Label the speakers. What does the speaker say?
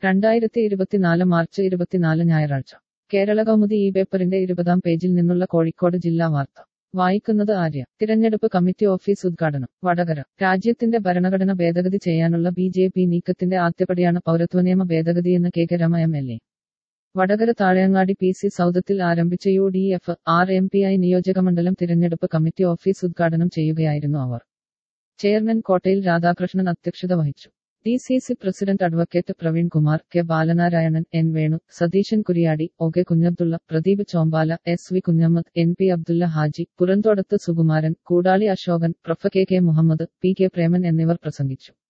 Speaker 1: രണ്ടായിരത്തി ഇരുപത്തിനാല് മാർച്ച് ഇരുപത്തിനാല് ഞായറാഴ്ച കേരള കൗമുദി ഈ പേപ്പറിന്റെ ഇരുപതാം പേജിൽ നിന്നുള്ള കോഴിക്കോട് ജില്ലാ വാർത്ത വായിക്കുന്നത് ആര്യ തിരഞ്ഞെടുപ്പ് കമ്മിറ്റി ഓഫീസ് ഉദ്ഘാടനം വടകര രാജ്യത്തിന്റെ ഭരണഘടന ഭേദഗതി ചെയ്യാനുള്ള ബി ജെ പി നീക്കത്തിന്റെ ആദ്യപടിയാണ് പൗരത്വനിയമ ഭേദഗതിയെന്ന് K K Rema M L A Vadakara Thazheyangadi P C സൗദത്തിൽ ആരംഭിച്ച U D F R M P I നിയോജകമണ്ഡലം തിരഞ്ഞെടുപ്പ് കമ്മിറ്റി ഓഫീസ് ഉദ്ഘാടനം ചെയ്യുകയായിരുന്നു അവർ ചെയർമാൻ കോട്ടയിൽ രാധാകൃഷ്ണൻ അധ്യക്ഷത വഹിച്ചു D C C president advocate Praveen Kumar K Balanarayanan N Venu Satheesan Kuriyadi O K Kunhabdulla Pradeep Chombala S V Kunhammad N P Abdulla Haji Purathodath Sukumaran Koodali Ashokan prof K K Muhammad P K Preman എന്നിവർ പ്രസംഗിച്ചു